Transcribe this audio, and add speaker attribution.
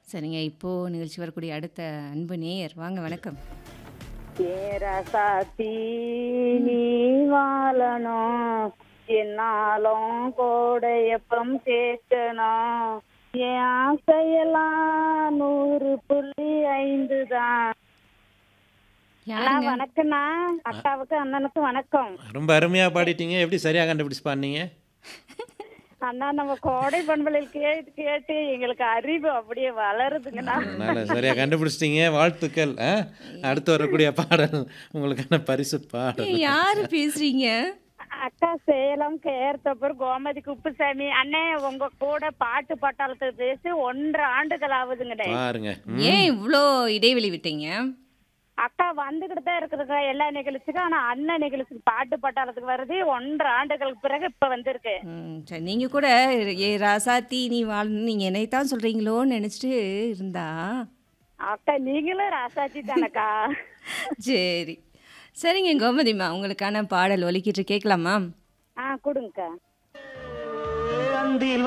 Speaker 1: சரிங்க இப்போ நிகழ்ச்சி வரக்கூடிய அடுத்த அன்பு நேயர் வாங்க வணக்கம்
Speaker 2: ஏரசாத்தி நீ வாழணும் என்னாலும் கோடையப்பம் சேர்க்கணும் என் ஆசையெல்லாம் நூறு புள்ளி ஐந்து தான் அண்ணா
Speaker 1: யாருங்க
Speaker 2: வணக்கம்ண்ணா அக்காவுக்கு அண்ணனுக்கு வணக்கம்
Speaker 3: ரொம்ப அருமையாக பாடிட்டீங்க எப்படி சரியாக கண்டுபிடிச்சு பாடினீங்க
Speaker 2: அண்ணா நம்ம கோடை பண்பலில் கேட்டு கேட்டு எங்களுக்கு அறிவு அப்படியே வளருதுங்கண்ணா
Speaker 3: அதனால் சரியாக கண்டுபிடிச்சிட்டீங்க வாழ்த்துக்கள் ஆ அடுத்து வரக்கூடிய பாடல் உங்களுக்கான பரிசு பாடல்
Speaker 1: ஏய், யாரு பேசுறீங்க
Speaker 2: அக்கா சேலம் கேர்த்தப்பர் கோமதி குப்புசாமி அண்ணே உங்க கூட பாட்டு பட்டாளத்துக்கு பேசி ஒன்றரை ஆண்டுகள் ஆகுதுங்கண்ணே
Speaker 3: பாருங்க ம்.
Speaker 1: ஏன் இவ்வளோ இடைவெளி விட்டீங்க
Speaker 2: அக்கா வந்துகிட்டு தான் இருக்குதுங்க எல்லா நிகழ்ச்சிக்கும் ஆனா அண்ணன் நிகழ்ச்சிக்கு பாட்டு பட்டாளத்துக்கு வருது ஒன்றரை ஆண்டுகளுக்கு பிறகு இப்ப வந்திருக்கு
Speaker 1: ம், சரி நீங்க கூட ஏ ராசாத்தி நீ வாழணும் நீங்க என்னைத்தான் சொல்றீங்களோன்னு நினைச்சிட்டு இருந்தா
Speaker 2: அக்கா நீங்களும் ராசாச்சி தானக்கா
Speaker 1: சரி சரிங்க கோமதிமா உங்களுக்கான பாடல் ஒலிக்கிட்டு கேட்கலாமா
Speaker 2: ஆ கொடுங்கக்கா
Speaker 4: அந்தில்